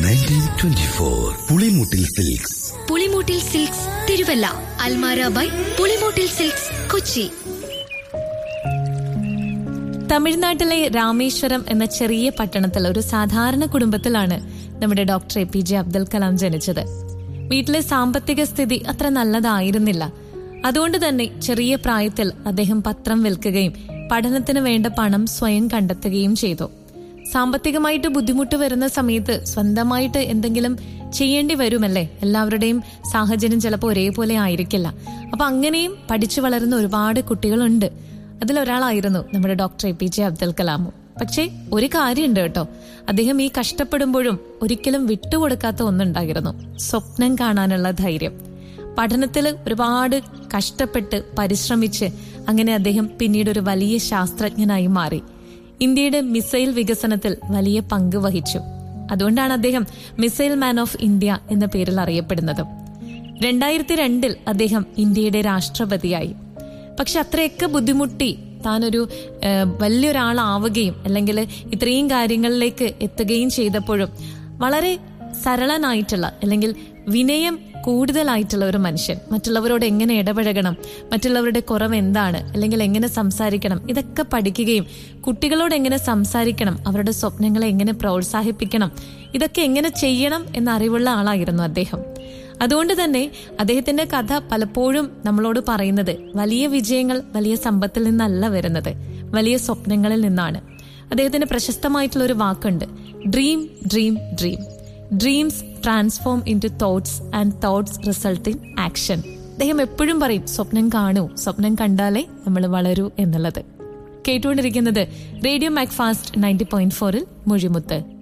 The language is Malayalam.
nineteen twenty four Pulimoottil silks Pulimoottil silks Thiruvalla Almara by Pulimoottil silks Kochi തമിഴ്നാട്ടിലെ രാമേശ്വരം എന്ന ചെറിയ പട്ടണത്തിൽ ഒരു സാധാരണ കുടുംബത്തിലാണ് നമ്മുടെ doctor A P J Abdul Kalam ജനിച്ചത് വീട്ടിലെ സാമ്പത്തിക സ്ഥിതി അത്ര നല്ലതായിരുന്നില്ല അതുകൊണ്ട് തന്നെ ചെറിയ പ്രായത്തിൽ അദ്ദേഹം പത്രം വിൽക്കുകയും പഠനത്തിന് വേണ്ട പണം സ്വയം കണ്ടെത്തുകയും ചെയ്തു സാമ്പത്തികമായിട്ട് ബുദ്ധിമുട്ട് വരുന്ന സമയത്ത് സ്വന്തമായിട്ട് എന്തെങ്കിലും ചെയ്യേണ്ടി വരുമല്ലേ എല്ലാവരുടെയും സാഹചര്യം ചിലപ്പോൾ ഒരേപോലെ ആയിരിക്കില്ല അപ്പൊ അങ്ങനെയും പഠിച്ചു വളരുന്ന ഒരുപാട് കുട്ടികളുണ്ട് അതിലൊരാളായിരുന്നു നമ്മുടെ doctor A P J Abdul കലാമും പക്ഷേ ഒരു കാര്യമുണ്ട് കേട്ടോ അദ്ദേഹം ഈ കഷ്ടപ്പെടുമ്പോഴും ഒരിക്കലും വിട്ടുകൊടുക്കാത്ത ഒന്നുണ്ടായിരുന്നു സ്വപ്നം കാണാനുള്ള ധൈര്യം പഠനത്തിൽ ഒരുപാട് കഷ്ടപ്പെട്ട് പരിശ്രമിച്ച് അങ്ങനെ അദ്ദേഹം പിന്നീട് ഒരു വലിയ ശാസ്ത്രജ്ഞനായി മാറി ഇന്ത്യയുടെ മിസൈൽ വികസനത്തിൽ വലിയ പങ്ക് വഹിച്ചു അതുകൊണ്ടാണ് അദ്ദേഹം മിസൈൽ മാൻ ഓഫ് ഇന്ത്യ എന്ന പേരിൽ അറിയപ്പെടുന്നത് രണ്ടായിരത്തി രണ്ടിൽ അദ്ദേഹം ഇന്ത്യയുടെ രാഷ്ട്രപതിയായി പക്ഷെ അത്രയൊക്കെ ബുദ്ധിമുട്ടി താനൊരു ഏഹ്, വലിയൊരാളാവുകയും അല്ലെങ്കിൽ ഇത്രയും കാര്യങ്ങളിലേക്ക് എത്തുകയും ചെയ്തപ്പോഴും വളരെ സരളനായിട്ടുള്ള അല്ലെങ്കിൽ വിനയം കൂടുതലായിട്ടുള്ള ഒരു മനുഷ്യൻ മറ്റുള്ളവരോട് എങ്ങനെ ഇടപഴകണം മറ്റുള്ളവരുടെ കുറവ് എന്താണ് അല്ലെങ്കിൽ എങ്ങനെ സംസാരിക്കണം ഇതൊക്കെ പഠിക്കുകയും കുട്ടികളോട് എങ്ങനെ സംസാരിക്കണം അവരുടെ സ്വപ്നങ്ങളെ എങ്ങനെ പ്രോത്സാഹിപ്പിക്കണം ഇതൊക്കെ എങ്ങനെ ചെയ്യണം എന്ന അറിവുള്ള ആളായിരുന്നു അദ്ദേഹം അതുകൊണ്ട് തന്നെ അദ്ദേഹത്തിന്റെ കഥ പലപ്പോഴും നമ്മളോട് പറയുന്നത് വലിയ വിജയങ്ങൾ വലിയ സമ്പത്തിൽ നിന്നല്ല വരുന്നത് വലിയ സ്വപ്നങ്ങളിൽ നിന്നാണ് അദ്ദേഹത്തിന്റെ പ്രശസ്തമായിട്ടുള്ള ഒരു വാക്കുണ്ട് dream dream dream dreams transform into thoughts and thoughts result in action അദ്ദേഹം എപ്പോഴും പറയും സ്വപ്നം കാണൂ സ്വപ്നം കണ്ടാലേ നമ്മൾ വളരൂ എന്നുള്ളത് കേട്ടുകൊണ്ടിരിക്കുന്നത് റേഡിയോ മാക്ഫാസ്റ്റ് നയൻറ്റി പോയിന്റ് ഫോറിൽ മൊഴിമുത്ത്